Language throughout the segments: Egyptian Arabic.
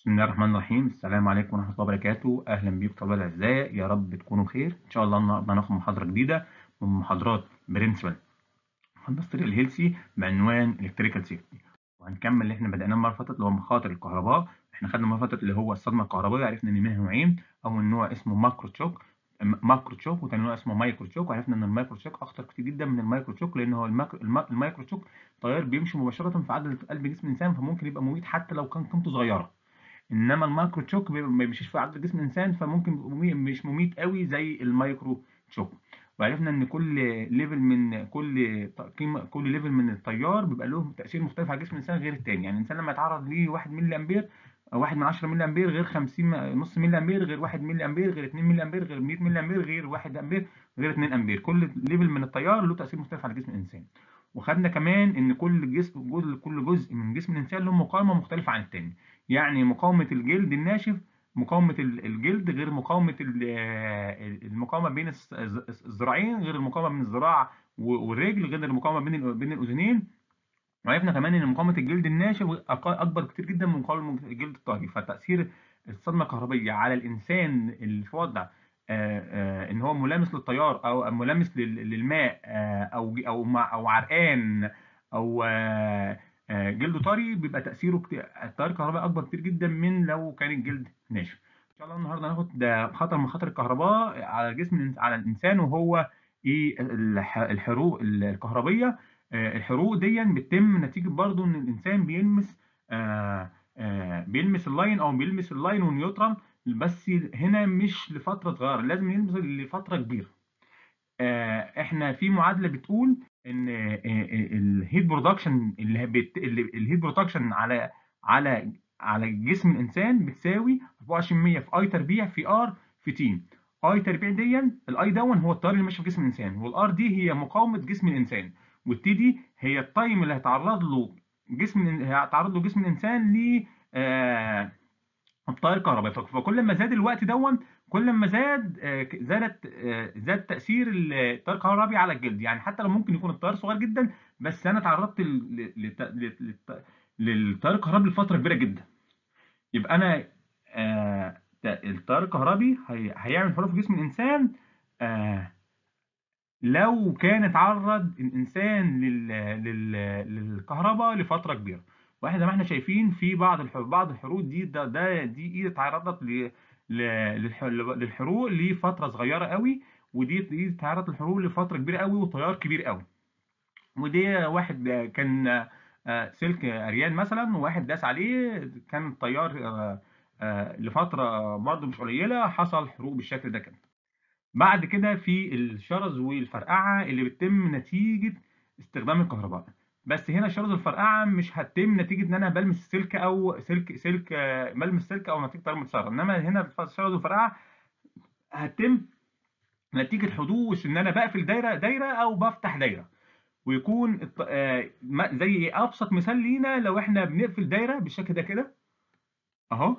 بسم الله الرحمن الرحيم السلام عليكم ورحمة الله وبركاته أهلا بيكم طلبة الأعزاء يا رب تكونوا بخير إن شاء الله النهارده هناخد محاضرة جديدة من محاضرات برنسبل اندستريال هيلسي بعنوان الكتريكال سيفتي وهنكمل اللي احنا بدأناه المرة اللي فاتت اللي هو مخاطر الكهرباء احنا خدنا المرة اللي فاتت اللي هو الصدمة الكهربائية عرفنا إن منها نوعين أول نوع اسمه ماكرو تشوك ماكرو تشوك وتاني نوع اسمه مايكرو تشوك وعرفنا ان المايكرو تشوك اخطر كتير جدا من المايكرو تشوك لان هو الماكرو, المايكرو تشوك تيار بيمشي مباشره في عضله قلب جسم الانسان فممكن يبقى مميت حتى لو كان قيمته صغيره انما المايكرو تشوك ما بيمشيش في عضله جسم الانسان فممكن مش مميت قوي زي المايكرو تشوك وعرفنا ان كل ليفل من كل قيمه كل ليفل من التيار بيبقى له تاثير مختلف على جسم الانسان غير الثاني يعني الانسان لما يتعرض ليه 1 ملي امبير 1 من 10 ملي امبير غير 50 نص ملي امبير غير 1 ملي امبير غير 2 ملي امبير غير 100 ملي امبير غير 1 امبير غير 2 امبير كل ليفل من التيار له تاثير مختلف على جسم الانسان وخدنا كمان ان كل جسم جزء كل جزء من جسم الانسان له مقاومه مختلفه عن الثاني يعني مقاومه الجلد الناشف مقاومه الجلد غير مقاومه المقاومه بين الذراعين غير المقاومه بين الذراع والرجل غير المقاومه بين بين الاذنين وعرفنا كمان ان مقاومه الجلد الناشف اكبر كتير جدا من مقاومه الجلد الطري فتاثير الصدمه الكهربيه على الانسان اللي في وضع ان هو ملامس للتيار او ملامس للماء او او او عرقان او جلده طري بيبقى تاثيره التيار الكهربائي اكبر كتير جدا من لو كان الجلد ناشف ان شاء الله النهارده هناخد خطر من خطر الكهرباء على الجسم على الانسان وهو ايه الحروق الكهربيه الحروق دي بتتم نتيجه برضو ان الانسان بيلمس آآ آآ بيلمس اللاين او بيلمس اللاين والنيوترال بس هنا مش لفتره صغيره لازم يلمس لفتره كبيره احنا في معادله بتقول ان الهيت برودكشن اللي بت... الهيت برودكشن على على على جسم الانسان بتساوي 24% في اي تربيع في ار في تي اي تربيع دي الاي دون هو التيار اللي ماشي في جسم الانسان والار دي هي مقاومه جسم الانسان والتي دي هي التايم اللي هيتعرض له جسم هيتعرض له جسم الانسان ل آه التيار الكهربائي فكل ما زاد الوقت دون كل ما زاد آه زادت آه زاد تاثير التيار الكهربائي على الجلد يعني حتى لو ممكن يكون التيار صغير جدا بس انا تعرضت للتيار الكهربائي لفتره كبيره جدا يبقى انا التيار الكهربي هيعمل حروف في جسم الانسان لو كان اتعرض الانسان لل... لل... للكهرباء لفتره كبيره واحنا زي ما احنا شايفين في بعض الحروق بعض الحروق دي ده, ده دي ايد اتعرضت ل... ل... للحروق لفتره صغيره قوي ودي دي اتعرضت للحروق لفتره كبيره قوي وتيار كبير قوي ودي واحد كان سلك اريان مثلا وواحد داس عليه كان التيار لفتره برضه مش قليله حصل حروق بالشكل ده كده بعد كده في الشرز والفرقعه اللي بتتم نتيجه استخدام الكهرباء بس هنا الشرز والفرقعه مش هتتم نتيجه ان انا بلمس سلك او سلك سلك بلمس سلك او نتيجه تيار متسرب انما هنا الشرز والفرقعه هتتم نتيجه حدوث ان انا بقفل دايره دايره او بفتح دايره ويكون زي ابسط مثال لينا لو احنا بنقفل دايره بالشكل ده كده اهو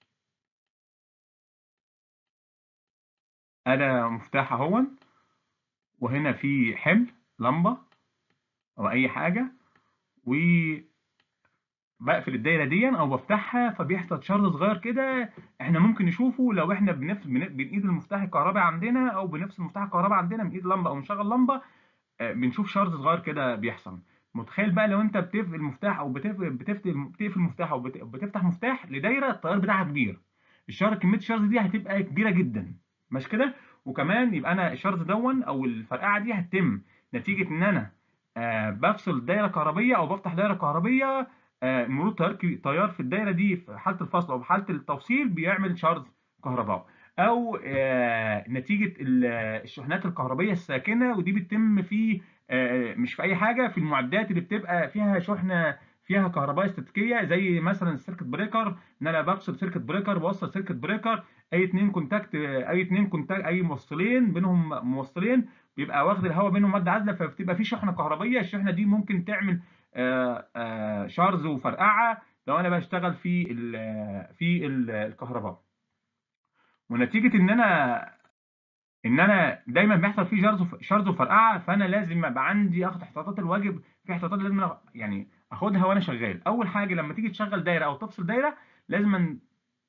انا مفتاح اهون وهنا في حمل لمبه او اي حاجه و بقفل الدايره دي او بفتحها فبيحصل شرط صغير كده احنا ممكن نشوفه لو احنا بنفس بنقيد المفتاح الكهربائي عندنا او بنفس المفتاح الكهربائي عندنا بنقيد لمبه او نشغل لمبه بنشوف شرط صغير كده بيحصل متخيل بقى لو انت بتقفل المفتاح او بتقفل بتقفل مفتاح او بتفتح مفتاح لدايره التيار بتاعها كبير الشرط كميه الشرط دي هتبقى كبيره جدا مش كده وكمان يبقى انا الشرط دون او الفرقعه دي هتتم نتيجه ان انا آه بفصل دايره كهربيه او بفتح دايره كهربيه آه مرور تيار تيار في الدايره دي في حاله الفصل او في حاله التوصيل بيعمل شرط كهربائي او آه نتيجه الشحنات الكهربيه الساكنه ودي بتتم في مش في اي حاجه في المعدات اللي بتبقى فيها شحنه فيها كهرباء استاتيكيه زي مثلا السيركت بريكر ان انا بفصل سيركت بريكر بوصل سيركت بريكر اي اتنين كونتاكت اي اتنين كونتاكت اي موصلين بينهم موصلين بيبقى واخد الهواء بينهم ماده عازله فبتبقى في شحنه كهربيه الشحنه دي ممكن تعمل آآ آآ شارز وفرقعه لو انا بشتغل في ال في ال الكهرباء ونتيجه ان انا ان انا دايما بيحصل فيه شرز شرز وفرقعه فانا لازم ابقى عندي اخد احتياطات الواجب في احتياطات لازم يعني اخدها وانا شغال اول حاجه لما تيجي تشغل دايره او تفصل دايره لازم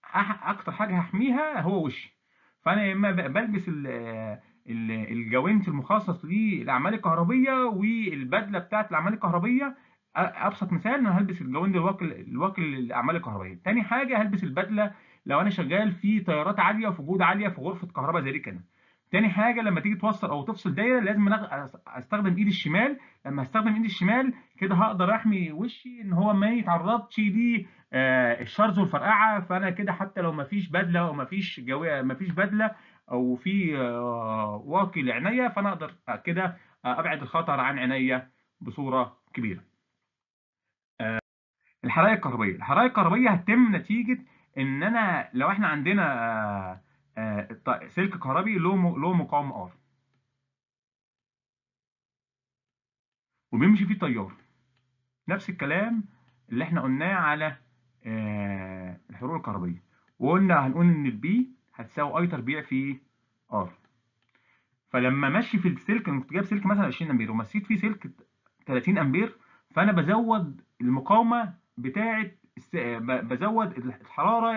اكتر حاجه هحميها هو وشي فانا يا اما بلبس الجوانت المخصص للاعمال الكهربيه والبدله بتاعت الاعمال الكهربيه ابسط مثال انا هلبس الجوانت الواكل الواكل للاعمال الكهربيه تاني حاجه هلبس البدله لو انا شغال في تيارات عاليه وفي جهود عاليه في غرفه كهرباء زي دي كده تاني حاجه لما تيجي توصل او تفصل دايره لازم استخدم ايدي الشمال لما استخدم ايدي الشمال كده هقدر احمي وشي ان هو ما يتعرضش لي آه الشرز والفرقعه فانا كده حتى لو ما فيش بدله او ما فيش جويه ما فيش بدله او في آه واقي لعينيا فانا اقدر كده ابعد الخطر عن عينيا بصوره كبيره آه الحرائق الكهربائيه الحرائق الكهربائيه هتتم نتيجه ان انا لو احنا عندنا آه سلك كهربي له له مقاومه ار وبيمشي فيه تيار نفس الكلام اللي احنا قلناه على آه الحلول الكهربيه وقلنا هنقول ان البي هتساوي اي تربيع في ار فلما ماشي في السلك انا كنت جايب سلك مثلا 20 امبير ومشيت فيه سلك 30 امبير فانا بزود المقاومه بتاعه بزود الحراره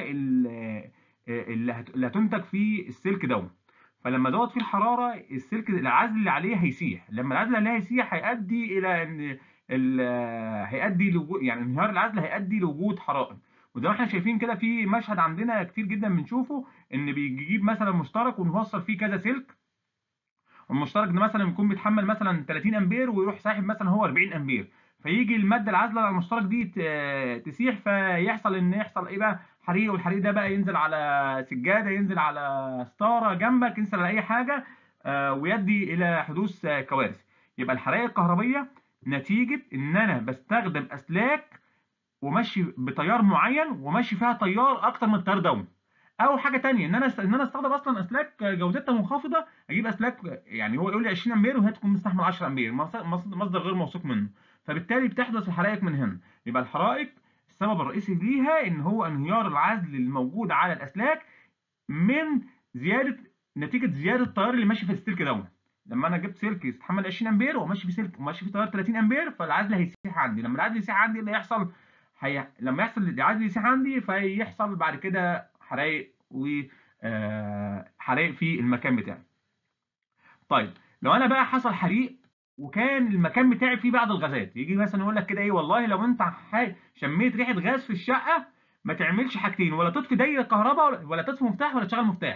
اللي هتنتج في السلك دوت فلما ازود فيه الحراره السلك العزل اللي عليه هيسيح لما العزل اللي هيسيح هيؤدي الى ان هيؤدي لوجود يعني انهيار العزل هيؤدي لوجود حرائق وزي ما احنا شايفين كده في مشهد عندنا كتير جدا بنشوفه ان بيجيب مثلا مشترك ونوصل فيه كذا سلك والمشترك ده مثلا يكون بيتحمل مثلا 30 امبير ويروح ساحب مثلا هو 40 امبير فيجي الماده العازله على المشترك دي تسيح فيحصل ان يحصل ايه بقى حريق والحريق ده بقى ينزل على سجاده ينزل على ستاره جنبك ينزل على اي حاجه ويؤدي الى حدوث كوارث يبقى الحرائق الكهربيه نتيجه ان انا بستخدم اسلاك وماشي بتيار معين وماشي فيها تيار اكتر من التيار دون او حاجه ثانيه ان انا ان انا استخدم اصلا اسلاك جودتها منخفضه اجيب اسلاك يعني هو يقول لي 20 امبير وهي تكون مستحمل 10 امبير مصدر غير موثوق منه فبالتالي بتحدث الحرائق من هنا يبقى الحرائق السبب الرئيسي ليها ان هو انهيار العزل الموجود على الاسلاك من زياده نتيجه زياده التيار اللي ماشي في السلك دوت لما انا جبت سلك يستحمل 20 امبير وماشي في سلك وماشي في تيار 30 امبير فالعزل هيسيح عندي لما العزل يسيح عندي اللي هيحصل هي... لما يحصل العزل يسيح عندي فيحصل بعد كده حرائق و حرائق في المكان بتاعي طيب لو انا بقى حصل حريق وكان المكان بتاعي فيه بعض الغازات يجي مثلا يقول لك كده ايه والله لو انت شميت ريحه غاز في الشقه ما تعملش حاجتين ولا تطفي دايره كهرباء ولا تطفي مفتاح ولا تشغل مفتاح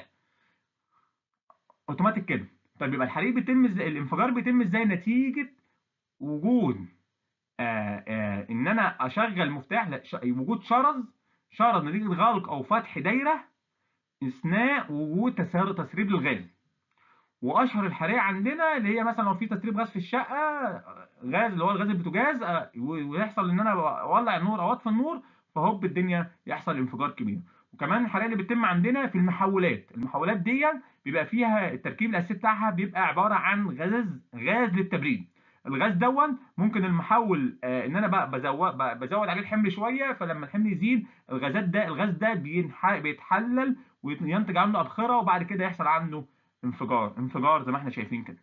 اوتوماتيك كده طيب يبقى الحريق بيتم ازاي الانفجار بيتم ازاي نتيجه وجود آآ آآ ان انا اشغل مفتاح لا ش... وجود شرز شرز نتيجه غلق او فتح دايره اثناء وجود تسريب تسريب للغاز واشهر الحرائق عندنا اللي هي مثلا لو في تسريب غاز في الشقه غاز اللي هو الغاز البوتاجاز ويحصل ان انا اولع النور او اطفي النور فهوب الدنيا يحصل انفجار كبير وكمان الحرائق اللي بتتم عندنا في المحولات المحولات دي بيبقى فيها التركيب الاساسي بتاعها بيبقى عباره عن غاز غاز للتبريد الغاز دون ممكن المحول آه ان انا بقى بزود بزود عليه الحمل شويه فلما الحمل يزيد الغازات ده الغاز ده بيتحلل وينتج عنه ابخره وبعد كده يحصل عنده انفجار انفجار زي ما احنا شايفين كده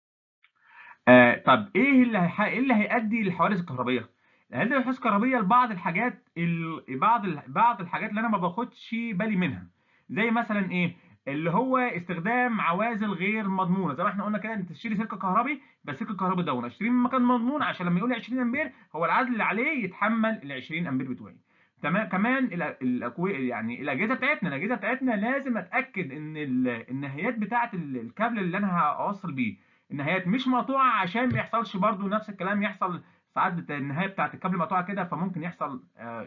آه طب ايه اللي هيح... ايه اللي هيؤدي للحوادث الكهربيه الحوادث الكهربيه لبعض الحاجات ال... بعض ال... بعض الحاجات اللي انا ما باخدش بالي منها زي مثلا ايه اللي هو استخدام عوازل غير مضمونه زي ما احنا قلنا كده انت تشتري سلك كهربي بس السلك الكهربي ده اشتريه من مكان مضمون عشان لما يقول لي 20 امبير هو العزل اللي عليه يتحمل ال 20 امبير بتوعي تمام كمان الاكوي يعني الاجهزه بتاعتنا الاجهزه بتاعتنا لازم اتاكد ان النهايات بتاعه الكابل اللي انا هوصل بيه النهايات مش مقطوعه عشان ما يحصلش برده نفس الكلام يحصل ساعات النهايه بتاعه الكابل مقطوعه كده فممكن يحصل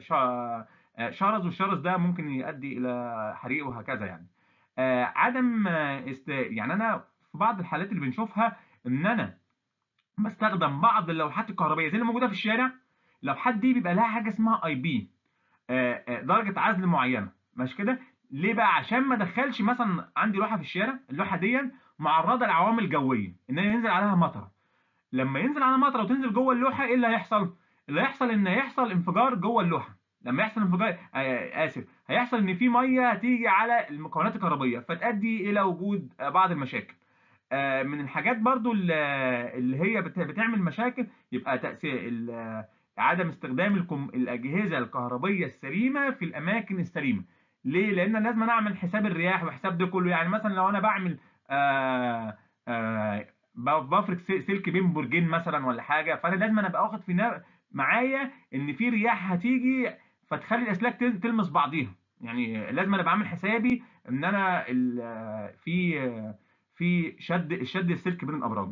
شرز والشرز ده ممكن يؤدي الى حريق وهكذا يعني عدم است... يعني انا في بعض الحالات اللي بنشوفها ان انا بستخدم بعض اللوحات الكهربائيه زي اللي موجوده في الشارع اللوحات دي بيبقى لها حاجه اسمها اي بي درجه عزل معينه ماشي كده ليه بقى عشان ما ادخلش مثلا عندي لوحه في الشارع اللوحه دي معرضه لعوامل جويه ان ينزل عليها مطره لما ينزل عليها مطره وتنزل جوه اللوحه ايه اللي هيحصل اللي هيحصل ان هيحصل انفجار جوه اللوحه لما يحصل انفجار آه اسف هيحصل ان في ميه هتيجي على المكونات الكهربيه فتؤدي الى وجود بعض المشاكل آه من الحاجات برضو اللي هي بتعمل مشاكل يبقى تاثير عدم استخدام الكم... الاجهزه الكهربيه السليمه في الاماكن السليمه ليه لان أنا لازم أنا اعمل حساب الرياح وحساب ده كله يعني مثلا لو انا بعمل آه آه ب- بفرك س- سلك بين برجين مثلا ولا حاجه فانا لازم انا ابقى واخد في نا- معايا ان في رياح هتيجي فتخلي الاسلاك تل- تلمس بعضيها يعني لازم انا بعمل حسابي ان انا ال- آه، في آه، في شد شد السلك بين الابراج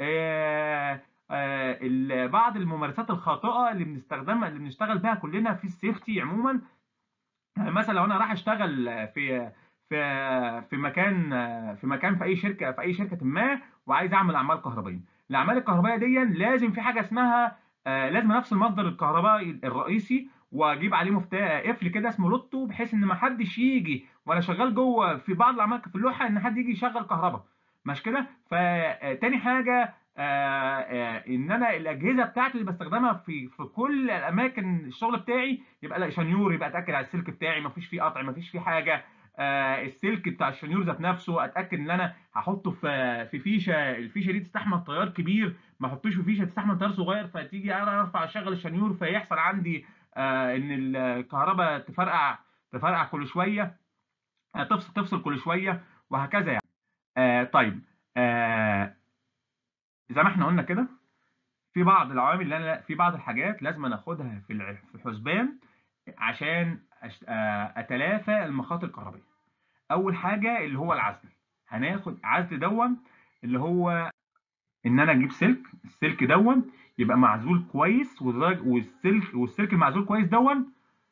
آه، آه، ال- بعض الممارسات الخاطئه اللي بنستخدمها اللي بنشتغل بيها كلنا في السيفتي عموما يعني مثلا لو انا رايح اشتغل في في في مكان في مكان في اي شركه في اي شركه ما وعايز اعمل اعمال كهربائيه الاعمال الكهربائيه دي لازم في حاجه اسمها آه، لازم نفس المصدر الكهربائي الرئيسي واجيب عليه مفتاح قفل كده اسمه لوتو بحيث ان ما حدش يجي وانا شغال جوه في بعض الاعمال في اللوحه ان حد يجي يشغل كهرباء مش كده فتاني حاجه آه، آه، ان انا الاجهزه بتاعتي اللي بستخدمها في في كل الاماكن الشغل بتاعي يبقى لا شنيور يبقى اتاكد على السلك بتاعي مفيش فيه قطع مفيش فيه حاجه آه، السلك بتاع الشنيور ذات نفسه اتاكد ان انا هحطه في في فيشه الفيشه دي تستحمل تيار كبير ما احطوش في فيشه تستحمل تيار صغير فتيجي انا ارفع اشغل الشنيور فيحصل عندي آه، ان الكهرباء تفرقع تفرقع كل شويه آه، تفصل تفصل كل شويه وهكذا يعني آه، طيب آه، زي ما احنا قلنا كده في بعض العوامل اللي انا في بعض الحاجات لازم أنا اخدها في الع- في الحسبان عشان أش- آه، اتلافى المخاطر الكهربائيه اول حاجه اللي هو العزل هناخد عزل دون اللي هو ان انا اجيب سلك السلك دون يبقى معزول كويس والراج- والسلك والسلك المعزول كويس دون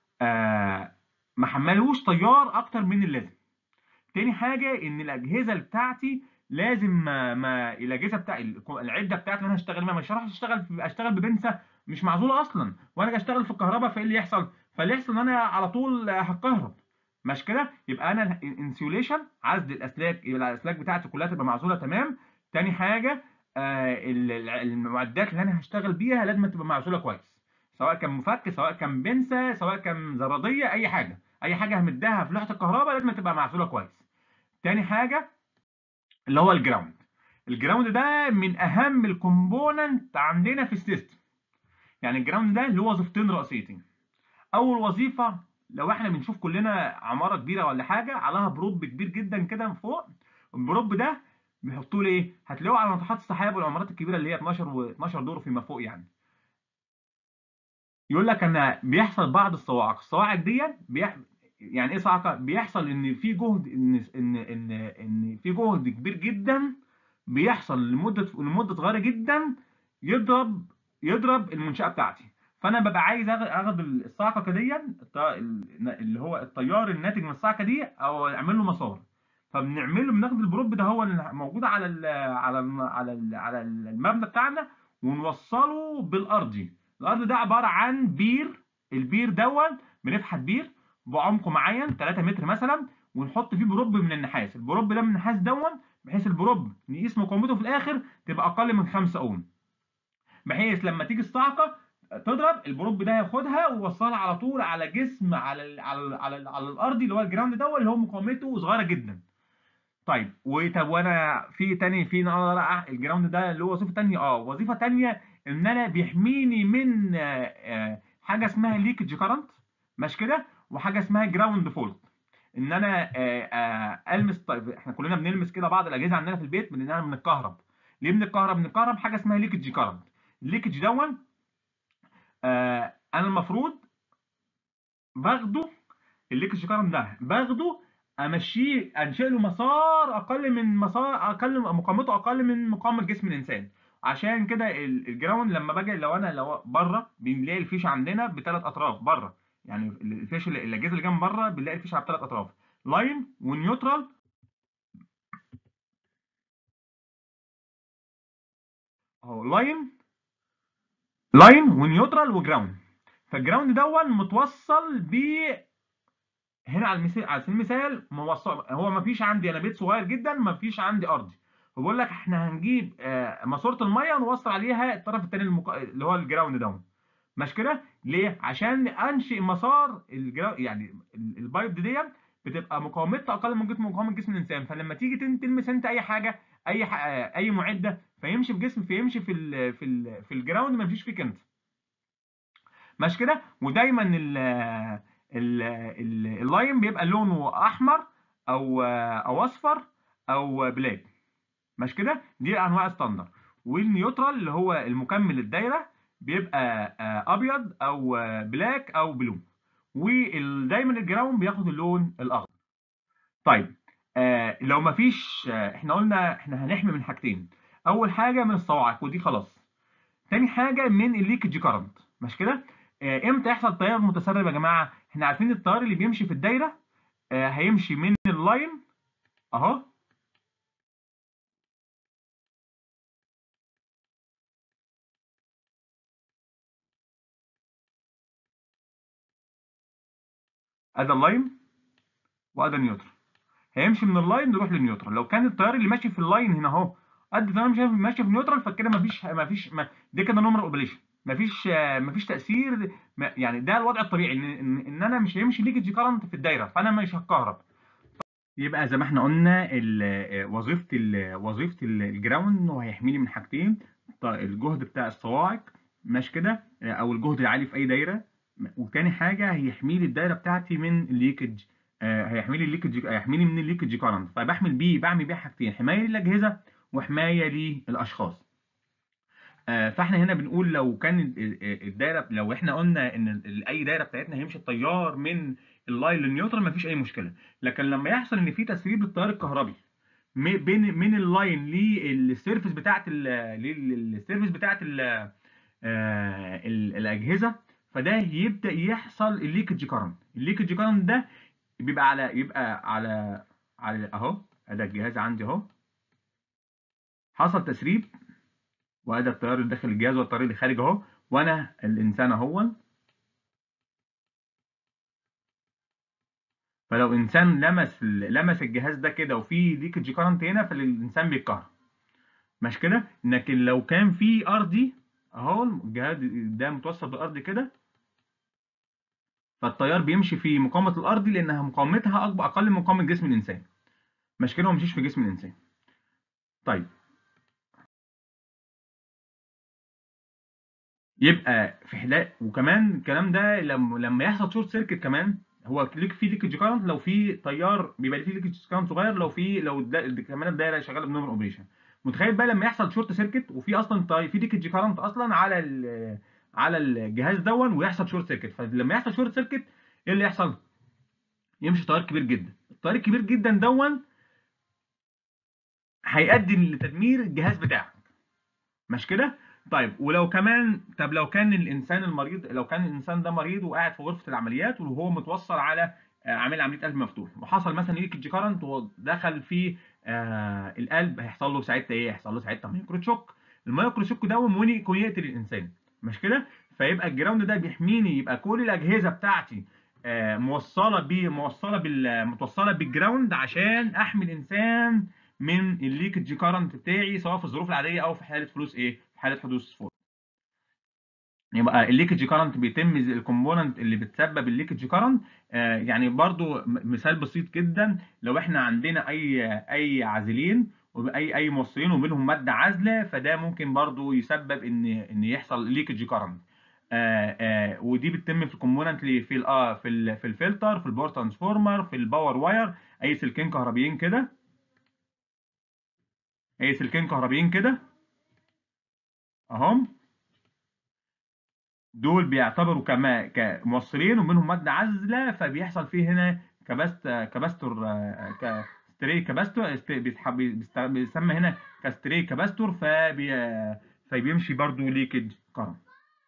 آه ما حملوش تيار اكتر من اللازم تاني حاجه ان الاجهزه بتاعتي لازم ما, ما الاجهزه بتاع العده بتاعتي اللي انا هشتغل بيها مش هروح اشتغل في اشتغل ببنسه مش معزوله اصلا وانا جاي اشتغل في الكهرباء فايه اللي يحصل؟ فاللي يحصل ان انا على طول هتكهرب مش كده؟ يبقى انا الانسيوليشن عزل الاسلاك يبقى الاسلاك بتاعتي كلها تبقى معزوله تمام تاني حاجه آه ال- ال- المعدات اللي انا هشتغل بيها لازم تبقى معزوله كويس سواء كان مفك سواء كان بنسه سواء كان زراديه اي حاجه اي حاجه همدها في لوحه الكهرباء لازم تبقى معزوله كويس تاني حاجه اللي هو الجراوند الجراوند ده من اهم الكومبوننت عندنا في السيستم يعني الجراوند ده له وظيفتين رئيسيتين اول وظيفه لو احنا بنشوف كلنا عماره كبيره ولا حاجه عليها بروب كبير جدا كده من فوق البروب ده بيحطوه ليه هتلاقوه على ناطحات السحاب والعمارات الكبيره اللي هي 12 و 12 دور فيما فوق يعني يقول لك ان بيحصل بعض الصواعق الصواعق دي بيح... يعني ايه صاعقه بيحصل ان في جهد ان ان ان ان في جهد كبير جدا بيحصل لمده لمده صغيره جدا يضرب يضرب المنشاه بتاعتي فانا ببقى عايز اخد اخد الصاعقه كده الط- اللي هو التيار الناتج من الصاعقه دي او اعمل له مسار فبنعمل له بناخد البروب ده هو اللي موجود على ال على ال على ال على المبنى بتاعنا ونوصله بالارضي الارض ده عباره عن بير البير دون بنفحت بير بعمق معين 3 متر مثلا ونحط فيه بروب من النحاس البروب ده من النحاس دون بحيث البروب نقيس مقاومته في الاخر تبقى اقل من 5 اوم بحيث لما تيجي الصاعقه تضرب البروب ده ياخدها ويوصلها على طول على جسم على ال على ال على, ال على الارضي اللي هو الجراوند ده اللي هو مقاومته صغيره جدا طيب وطب وانا في تاني في نقدر الجراوند ده له وظيفه تانيه اه وظيفه تانيه ان انا بيحميني من آه، آه، حاجه اسمها ليكج كارنت مش كده وحاجه اسمها جراوند فولت ان انا آه، آه، المس طيب احنا كلنا بنلمس كده بعض الاجهزه عندنا في البيت باننا بنتكهرب ليه بنتكهرب بنتكهرب حاجه اسمها ليكج كارنت الليكج دون آه، انا المفروض باخده الليكج كارنت ده باخده امشيه انشئ له مسار اقل من مسار اقل مقاومته اقل من مقاومه جسم الانسان عشان كده ال- الجراوند لما باجي لو انا لو بره بنلاقي الفيش عندنا بثلاث اطراف بره يعني الفيش اللي- الاجهزه اللي جنب بره بنلاقي الفيش على ثلاث اطراف لاين ونيوترال اهو لاين لاين ونيوترال وجراوند فالجراوند دون متوصل ب هنا على المثال على سبيل المثال موصل هو ما فيش عندي انا بيت صغير جدا ما فيش عندي ارضي فبقول لك احنا هنجيب آه، ماسوره الميه ونوصل عليها الطرف الثاني المق... اللي هو الجراوند داون مش كده ليه عشان انشئ مسار الجرا... يعني ال- البايب دي بتبقى مقاومتها اقل من جسم مقاومه جسم الانسان فلما تيجي تن- تلمس انت اي حاجه اي ح... آه، اي معده فيمشي في جسم فيمشي في ال... في ال... في الجراوند ما يمشيش فيك انت مش كده ودايما ال... ال- ال- اللاين بيبقى لونه احمر او او اصفر او بلاك مش كده دي انواع ستاندر والنيوترال اللي هو المكمل الدايره بيبقى آه، ابيض او آه، بلاك او بلو ودايما الجراوند بياخد اللون الاخضر طيب آه لو مفيش آه احنا قلنا احنا هنحمي من حاجتين اول حاجه من الصواعق ودي خلاص تاني حاجه من الليكج كارنت مش كده آه امتى يحصل تيار متسرب يا جماعه احنا عارفين التيار اللي بيمشي في الدايره آه هيمشي من اللاين اهو ادي اللاين وادي النيوترال هيمشي من اللاين نروح للنيوترال لو كان التيار اللي ماشي في اللاين هنا اهو قد التيار ماشي ماشي في النيوترال فكده مفيش مفيش ما دي كده نورمال اوبريشن مفيش آه، مفيش تاثير ما- يعني ده الوضع الطبيعي ان ان, إن انا مش هيمشي ليكج كارنت في الدايره فانا مش هتكهرب يبقى زي ما احنا قلنا ال- آه، وظيفه ال- وظيفه ال- الجراوند انه هيحميني من حاجتين ط- الجهد بتاع الصواعق ماشي كده آه، او الجهد العالي في اي دايره وتاني حاجه هيحمي لي الدايره بتاعتي من الليكج آه، هيحمي لي الليكج هيحميني من الليكج كارنت فبحمل بيه بعمل بيه حاجتين حمايه للاجهزه وحمايه للاشخاص آه، فاحنا هنا بنقول لو كان ال- ال- الدايره لو احنا قلنا ان ال- اي دايره بتاعتنا هيمشي التيار من اللاين للنيوترال مفيش اي مشكله لكن لما يحصل ان في تسريب للتيار الكهربي م- بين من اللاين للسيرفيس بتاعت ال- لل- للسيرفيس بتاعت ال- آه، ال- الاجهزه فده يبدا يحصل الليكج كارنت الليكج كارنت ده بيبقى على يبقى على على اهو ادي الجهاز عندي اهو حصل تسريب وادي التيار اللي داخل الجهاز والتيار اللي خارج اهو وانا الانسان اهو فلو انسان لمس ال- لمس الجهاز ده كده وفي ليكج كارنت هنا فالانسان بيتكهرب مش كده لكن لو كان في ارضي اهو الجهاز ده متوصل بالارض كده فالتيار بيمشي في مقاومه الارض لانها مقاومتها اكبر اقل من مقاومه جسم الانسان مش كده هو مشيش في جسم الانسان طيب يبقى في حلا وكمان الكلام ده لما لما يحصل شورت سيركت كمان هو ليك في ليكج كارنت لو في تيار بيبقى فيه ليكج كارنت صغير لو في لو الدا- كمان الدايره شغاله بنورمال اوبريشن متخيل بقى لما يحصل شورت سيركت وفي اصلا طي- في ليكج كارنت اصلا على ال- على الجهاز دون ويحصل شورت سيركت فلما يحصل شورت سيركت ايه اللي يحصل؟ يمشي تيار كبير جدا التيار الكبير جدا دون هيؤدي لتدمير الجهاز بتاعك مش كده؟ طيب ولو كمان طب لو كان الانسان المريض لو كان الانسان ده مريض وقاعد في غرفه العمليات وهو متوصل على آه، عامل عمليه قلب مفتوح وحصل مثلا ليكج كارنت ودخل في آه القلب هيحصل له ساعتها ايه؟ هيحصل له ساعتها مايكرو شوك المايكرو شوك ده ممكن يقتل الانسان مش كده؟ فيبقى الجراوند ده بيحميني يبقى كل الاجهزه بتاعتي آه موصله ب موصله بال متوصله بالجراوند عشان احمي الانسان من الليكج كارنت بتاعي سواء في الظروف العاديه او في حاله فلوس ايه؟ في حاله حدوث فور يبقى الليكج كارنت بيتم الكومبوننت اللي بتسبب الليكج كارنت آه يعني برضو م- مثال بسيط جدا لو احنا عندنا اي اي عازلين واي اي موصلين وبينهم ماده عازله فده ممكن برضو يسبب ان ان يحصل ليكج كارنت آه آه ودي بتتم في الكومبوننت اللي في ال آه في ال في الفلتر في الباور ترانسفورمر في الباور واير اي سلكين كهربيين كده اي سلكين كهربيين كده اهم دول بيعتبروا كما كموصلين ومنهم ماده عازله فبيحصل فيه هنا كباست كباستور آه، كستري كباستور است- بيتحب- بيست- بيسمى هنا كستري كباستور فبي فبيمشي برضو ليكج كرنت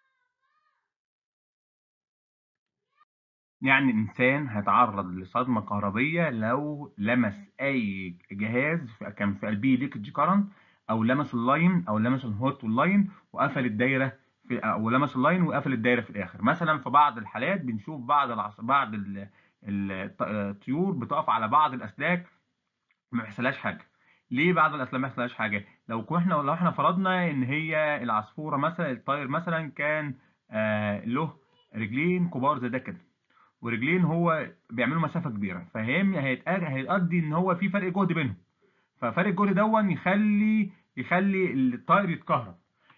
يعني الإنسان هيتعرض لصدمة كهربية لو لمس أي جهاز في- كان في قلبه ليكج كارنت أو لمس اللاين أو لمس الهوت واللاين وقفل الدايرة في أو لمس اللاين وقفل الدايرة في الآخر مثلا في بعض الحالات بنشوف بعض العص... بعض ال- ال- الطيور بتقف على بعض الأسلاك ما بيحصلهاش حاجة ليه بعض الأسلاك ما بيحصلهاش حاجة لو كنا لو احنا فرضنا إن هي العصفورة مثلا الطائر مثلا كان آه له رجلين كبار زي ده كده ورجلين هو بيعملوا مسافه كبيره فهم هيتقاد هيؤدي ان هو في فرق جهد بينهم ففرق الجهد دون يخلي يخلي الطائر يتكهرب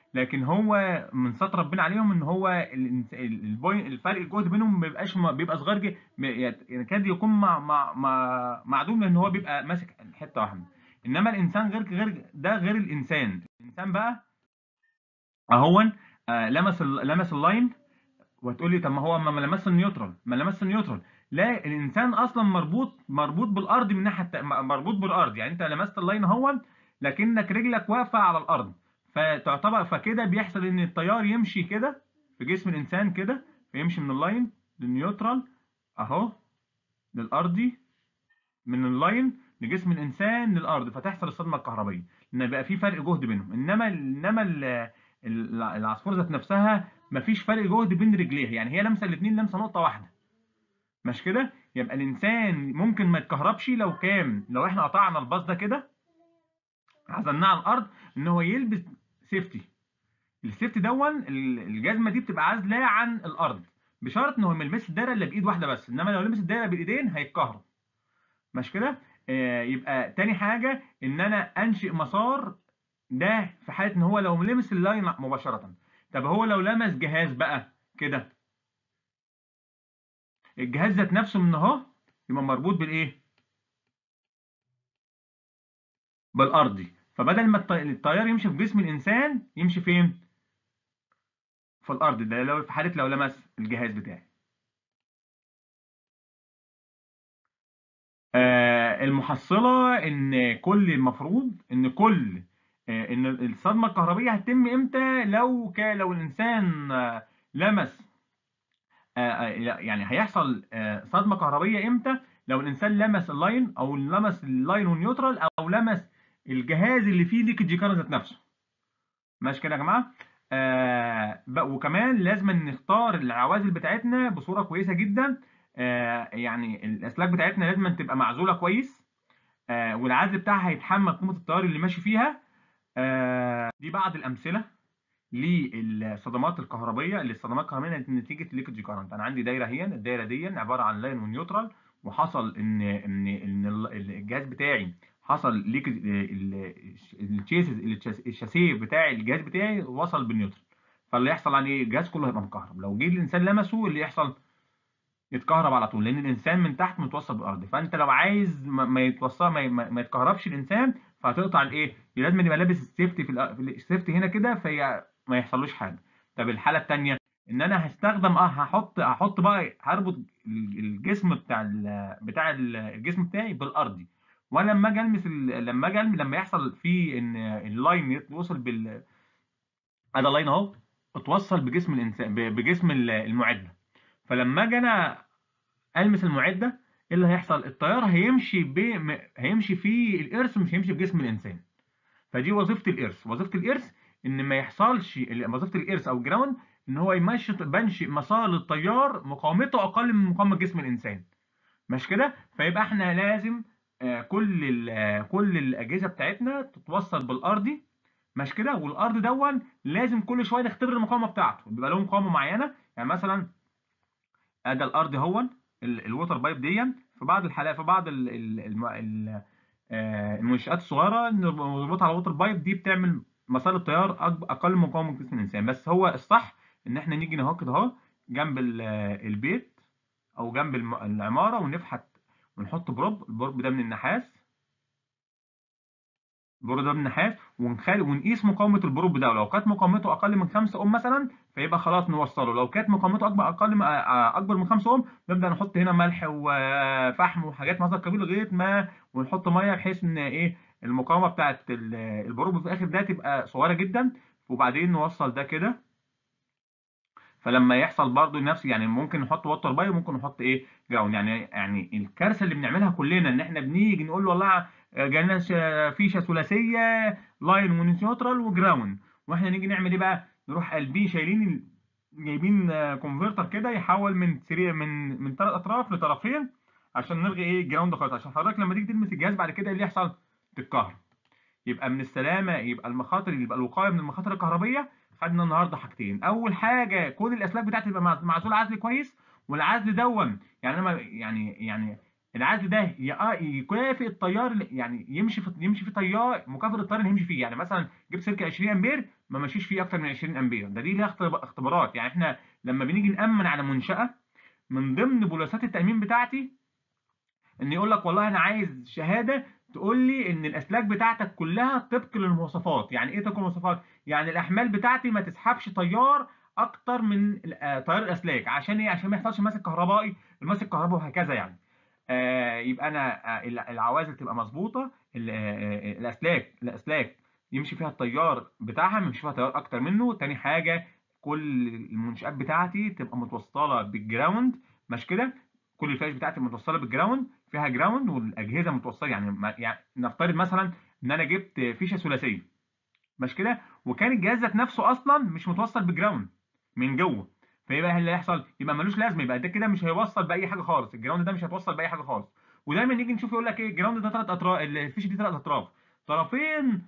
لكن هو من ستر ربنا عليهم ان هو الإنس- ال- البوين- الفرق الجهد بينهم ما بيبقاش بيبقى صغير جدا يكاد يكون مع مع مع معدوم لان هو بيبقى ماسك حته واحده انما الانسان غير غير ده غير الانسان الانسان بقى اهون آه لمس ال- لمس اللاين وهتقول لي طب ما هو ما لمس النيوترال ما لمس النيوترال لا الانسان اصلا مربوط مربوط بالارض من ناحيه الت- م- مربوط بالارض يعني انت لمست اللاين اهون لكنك رجلك واقفه على الارض فتعتبر فكده بيحصل ان التيار يمشي كده في جسم الانسان كده فيمشي من اللاين للنيوترال اهو للارضي من اللاين لجسم الانسان للارض فتحصل الصدمه الكهربائيه ان بقى في فرق جهد بينهم انما انما ال- ال- العصفور ذات نفسها مفيش فرق جهد بين رجليها يعني هي لمسه الاثنين لمسه نقطه واحده مش كده يبقى الانسان ممكن ما يتكهربش لو كان لو احنا قطعنا الباص ده كده عزلناه على الارض ان هو يلبس سيفتي السيفتي دون ال- الجزمه دي بتبقى عازله عن الارض بشرط ان هو ما يلبسش الدايره الا بايد واحده بس انما لو لبس الدايره بالايدين هيتكهرب مش كده آه يبقى تاني حاجه ان انا انشئ مسار ده في حاله ان هو لو لمس اللاين مباشره طب هو لو لمس جهاز بقى كده الجهاز ذات نفسه من اهو يبقى مربوط بالايه بالارضي فبدل ما الط- التيار يمشي في جسم الانسان يمشي فين في الارض ده لو في حاله لو لمس الجهاز بتاعي آه، المحصله ان كل المفروض ان كل آه، ان الصدمه الكهربيه هتتم امتى لو كان لو الانسان آه، لمس آه، آه، يعني هيحصل آه، صدمه كهربيه امتى لو الانسان لمس اللاين او لمس اللاين والنيوترال او لمس الجهاز اللي فيه ليكج كارنت ذات نفسه ماشي كده يا جماعه آه بق- وكمان لازم نختار العوازل بتاعتنا بصوره كويسه جدا آه يعني الاسلاك بتاعتنا لازم تبقى معزوله كويس آه والعزل بتاعها هيتحمل قيمه التيار اللي ماشي فيها آه دي بعض الامثله للصدمات الكهربيه اللي الصدمات الكهربائيه نتيجه ليكج كارنت انا عندي دايره هي الدايره دي عباره عن لاين ونيوترال وحصل ان ان ان ال- الجهاز بتاعي حصل ليكج الشاسيس الشاسيه بتاع الجهاز بتاعي وصل بالنيوترال فاللي يحصل عليه الجهاز كله هيبقى مكهرب لو جه الانسان لمسه اللي يحصل يتكهرب على طول لان الانسان من تحت متوصل بالارض فانت لو عايز ما ما يتوصل ما, ما ما يتكهربش الانسان فهتقطع الايه لازم يبقى لابس السيفتي في الأ- في السيفتي هنا كده في ما يحصلوش حاجه طب الحاله الثانيه ان انا هستخدم اه هحط هحط بقى هربط ال- الجسم بتاع ال بتاع ال- الجسم بتاعي بالارضي وانا لما اجي المس ال- لما اجي ألم- لما يحصل في ان اللاين يوصل بال هذا اللاين اهو اتوصل بجسم الانسان ب- بجسم ال- المعده فلما اجي انا المس المعده ايه اللي هيحصل التيار هيمشي ب... م- هيمشي في الارث مش هيمشي بجسم الانسان فدي وظيفه الارث وظيفه الارث ان ما يحصلش ال- وظيفه الارث او الجراوند ان هو يمشي بنشئ مسار للتيار مقاومته اقل من مقاومه جسم الانسان مش كده فيبقى احنا لازم آه، كل ال- آه، كل الاجهزه بتاعتنا تتوصل بالارضي مش كده والارض دون لازم كل شويه نختبر المقاومه بتاعته بيبقى له مقاومه معينه يعني مثلا ادي الارض هون ال- الووتر بايب دي في بعض الحالات في بعض ال ال الم- ال آه، المنشآت الصغيره نربطها على الووتر بايب دي بتعمل مسار التيار أكب- اقل من مقاومه جسم الانسان بس هو الصح ان احنا نيجي نهو كده اهو جنب ال- آه، البيت او جنب الم- العماره ونفحت ونحط بروب البروب ده من النحاس البروب ده من النحاس ونخلي ونقيس مقاومه البروب ده ولو كانت مقاومته اقل من 5 اوم مثلا فيبقى خلاص نوصله لو كانت مقاومته اكبر اقل من آه، اكبر من 5 اوم نبدا نحط هنا ملح وفحم وحاجات مثلا كبيره لغايه ما ونحط ميه بحيث ان ايه المقاومه بتاعت ال- البروب في الاخر ده تبقى صغيره جدا وبعدين نوصل ده كده فلما يحصل برضو نفس يعني ممكن نحط ووتر باي وممكن نحط ايه جراوند يعني يعني الكارثه اللي بنعملها كلنا ان احنا بنيجي نقول له والله جالنا ش- فيشه ثلاثيه لاين ونيوترال وجراوند واحنا نيجي نعمل ايه بقى نروح قلبين شايلين ال- جايبين كونفرتر كده يحول من سري من من ثلاث اطراف لطرفين عشان نلغي ايه الجراوند خالص عشان حضرتك لما تيجي تلمس الجهاز بعد كده إيه اللي يحصل تتكهرب يبقى من السلامه يبقى المخاطر يبقى الوقايه من المخاطر الكهربيه خدنا النهارده حاجتين اول حاجه كل الاسلاك بتاعتي تبقى مع- معزول عزل كويس والعزل دون يعني انا ما- يعني يعني العزل ده يق- يكافئ التيار اللي- يعني يمشي في يمشي في تيار مكافئ التيار اللي هيمشي فيه يعني مثلا جبت سلك 20 امبير ما مشيش فيه اكتر من 20 امبير ده دي ليها اختب- اختبارات يعني احنا لما بنيجي نامن على منشاه من ضمن بوليسات التامين بتاعتي ان يقول لك والله انا عايز شهاده تقول لي ان الاسلاك بتاعتك كلها طبق للمواصفات يعني ايه طبق للمواصفات يعني الاحمال بتاعتي ما تسحبش تيار اكتر من آه، تيار الاسلاك عشان ايه عشان ما يحصلش ماسك كهربائي الماسك كهربائي وهكذا يعني آه، يبقى انا آه، الع- العوازل تبقى مظبوطه ال- آه، آه، الاسلاك الاسلاك يمشي فيها التيار بتاعها ما يمشي فيها تيار اكتر منه تاني حاجه كل المنشآت بتاعتي تبقى متوصله بالجراوند مش كده كل الفلاش بتاعتي متوصله بالجراوند فيها جراوند والاجهزه متوصله يعني, ما يعني نفترض مثلا ان انا جبت فيشه ثلاثيه مش كده وكان الجهاز ذات نفسه اصلا مش متوصل بالجراوند من جوه فيبقى اللي هيحصل يبقى ملوش لازمه يبقى ده كده مش هيوصل باي حاجه خالص الجراوند ده مش هيتوصل باي حاجه خالص ودايما نيجي نشوف يقول لك ايه الجراوند ده ثلاث اطراف الفيشه دي ثلاث اطراف طرفين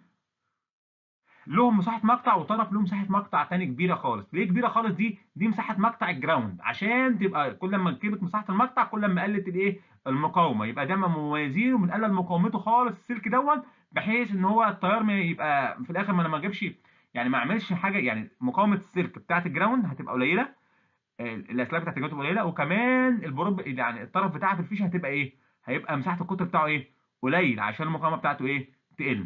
لهم مساحه مقطع وطرف له مساحه مقطع تاني كبيره خالص ليه كبيره خالص دي دي مساحه مقطع الجراوند عشان تبقى كل ما كبرت مساحه المقطع كل ما قلت الايه المقاومه يبقى دايما مميزين وبنقلل مقاومته خالص السلك دون بحيث ان هو التيار ما يبقى في الاخر ما انا ما اجيبش يعني ما اعملش حاجه يعني مقاومه السلك بتاعه الجراوند هتبقى قليله آه، الاسلاك بتاعت الجراوند قليله وكمان البروب يعني الطرف بتاعه الفيشه هتبقى ايه هيبقى مساحه القطر بتاعه ايه قليل عشان المقاومه بتاعته ايه تقل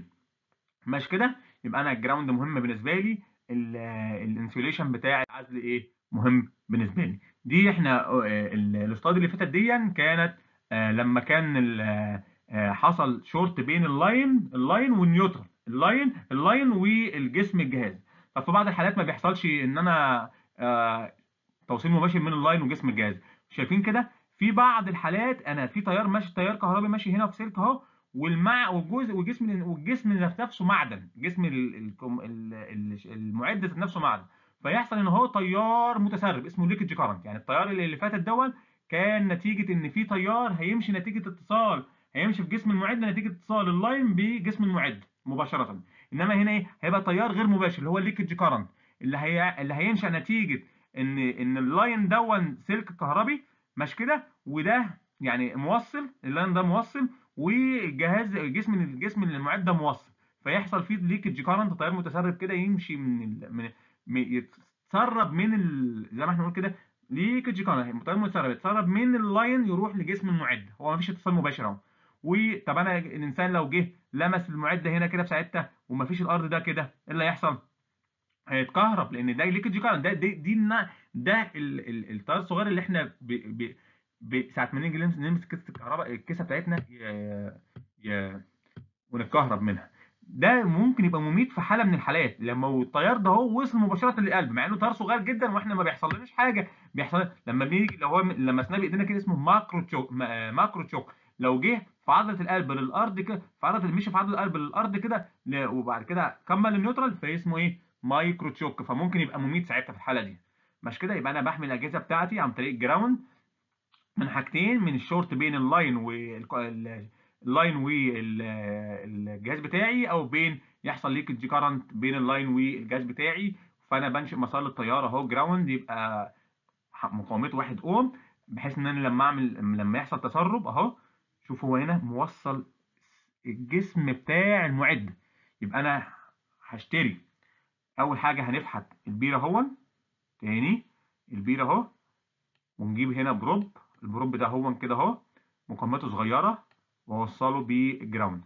مش كده يبقى انا الجراوند مهم بالنسبه لي الانسوليشن بتاع العزل ايه مهم بالنسبه لي دي احنا آه، ال- الاستاد اللي فاتت دي كانت آه، لما كان ال- آه، آه، حصل شورت بين اللاين اللاين والنيوترال اللاين اللاين والجسم الجهاز طب في بعض الحالات ما بيحصلش ان انا آه، توصيل مباشر من اللاين وجسم الجهاز شايفين كده في بعض الحالات انا في تيار ماشي تيار كهربي ماشي هنا في سلك اهو والمع والجزء والجسم والجسم ذات نفسه معدن جسم ال- ال- ال- ال- المعد ذات نفسه معدن فيحصل ان هو تيار متسرب اسمه ليكج كارنت يعني التيار اللي اللي فاتت دون كان نتيجه ان في تيار هيمشي نتيجه اتصال هيمشي في جسم المعد نتيجه اتصال اللاين بجسم المعد مباشره انما هنا ايه هيبقى تيار غير مباشر اللي هو الليكج كارنت اللي هي اللي هينشا نتيجه ان ان اللاين دون سلك كهربي مش كده وده يعني موصل اللاين ده موصل والجهاز جسم الجسم المعد ده موصل فيحصل فيه ليكج كارنت تيار متسرب كده يمشي من ال... من من- يتسرب من ال... زي ما احنا بنقول كده ليكج كارنت تيار متسرب يتسرب من اللاين يروح لجسم المعد هو مفيش اتصال مباشر اهو وطب انا الانسان لو جه لمس المعده هنا كده في ساعتها ومفيش الارض ده كده ايه اللي هيحصل؟ هيتكهرب لان ده ليكج كارنت ده دي, دي النا- ده ال- ال- التيار الصغير اللي احنا ب... ب... ب... ساعه ما نيجي نلمس نلمس كيسه الكهرباء الكيسه بتاعتنا ي... ي... ونتكهرب منها ده ممكن يبقى مميت في حاله من الحالات لما التيار ده هو وصل مباشره للقلب مع انه تيار صغير جدا واحنا ما بيحصلناش حاجه بيحصل لما بنيجي لو هو لمسناه بايدينا كده اسمه ماكرو تشوك ما- ماكرو تشوك لو جه في عضله القلب للارض كده في عضله مشي في عضله القلب للارض كده ل- وبعد كده كمل النيوترال فاسمه ايه مايكرو تشوك فممكن يبقى مميت ساعتها في الحاله دي مش كده يبقى انا بحمي الاجهزه بتاعتي عن طريق جراوند من حاجتين من الشورت بين اللاين واللاين والجهاز بتاعي او بين يحصل ليكج كارنت بين اللاين والجهاز بتاعي فانا بنشئ مسار للتيار اهو جراوند يبقى ح- مقاومته 1 اوم بحيث ان انا لما اعمل لما يحصل تسرب اهو شوف هو هنا موصل الجسم بتاع المعد يبقى انا هشتري اول حاجه هنفحت البيره اهو تاني البيره اهو ونجيب هنا بروب البروب ده هو كده اهو مقاومته صغيره واوصله بالجراوند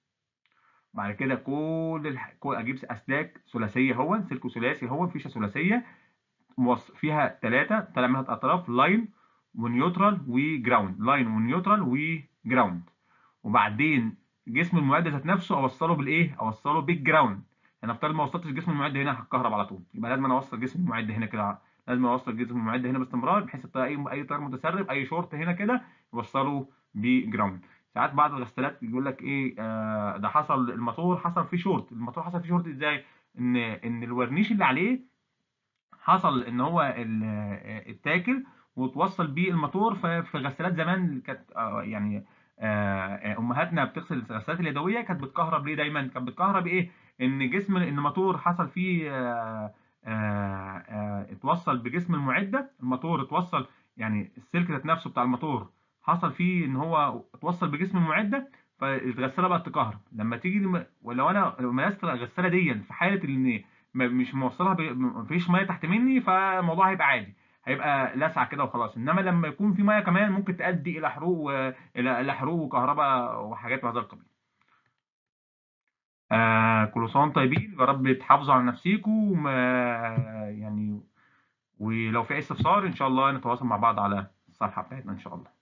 بعد كده كل الح... كل اجيب اسلاك ثلاثيه اهو سلك ثلاثي اهو فيشه ثلاثيه موص... فيها ثلاثه طالع منها اطراف لاين ونيوترال وجراوند لاين ونيوترال وجراوند وبعدين جسم المعد ذات نفسه اوصله بالايه اوصله بالجراوند انا افترض ما وصلتش جسم المعد هنا هتكهرب على طول يبقى لازم انا اوصل جسم المعد هنا كده لازم اوصل جسم المعد هنا باستمرار بحيث التيار- اي اي تيار متسرب اي شورت هنا كده يوصله بجراوند ساعات بعض الغسالات يقول لك ايه آه ده حصل الموتور حصل فيه شورت الموتور حصل فيه شورت ازاي ان ان الورنيش اللي عليه حصل ان هو ال- آه، اتاكل وتوصل بيه الموتور ففي غسالات زمان كانت آه، يعني آه، آه، امهاتنا بتغسل الغسالات اليدويه كانت بتكهرب ليه دايما كانت بتكهرب ايه ان جسم ان الموتور حصل فيه آه، آه، آه، اتوصل بجسم المعده الموتور اتوصل يعني السلك ذات نفسه بتاع الموتور حصل فيه ان هو اتوصل بجسم المعده فالغساله بقت تكهرب لما تيجي لما- ولو انا لو مارست الغساله دي في حاله ان م مش موصّلها ب ما فيش مَيّة تحت منّي، فالموضوع هيبقى عادي، هيبقى لسعة كده وخلاص، إنّما لمّا يكون في مَيّة كمان ممكن تؤدّي إلى حروق و إلى إلى حروق وكهربا وحاجات بهذا القبيل. آآ كل سنة وأنتم طيبين، يا رب تحافظوا على نفسيكم وما يعني ولو في أي استفسار إن شاء الله نتواصل مع بعض على الصفحة بتاعتنا إن شاء الله.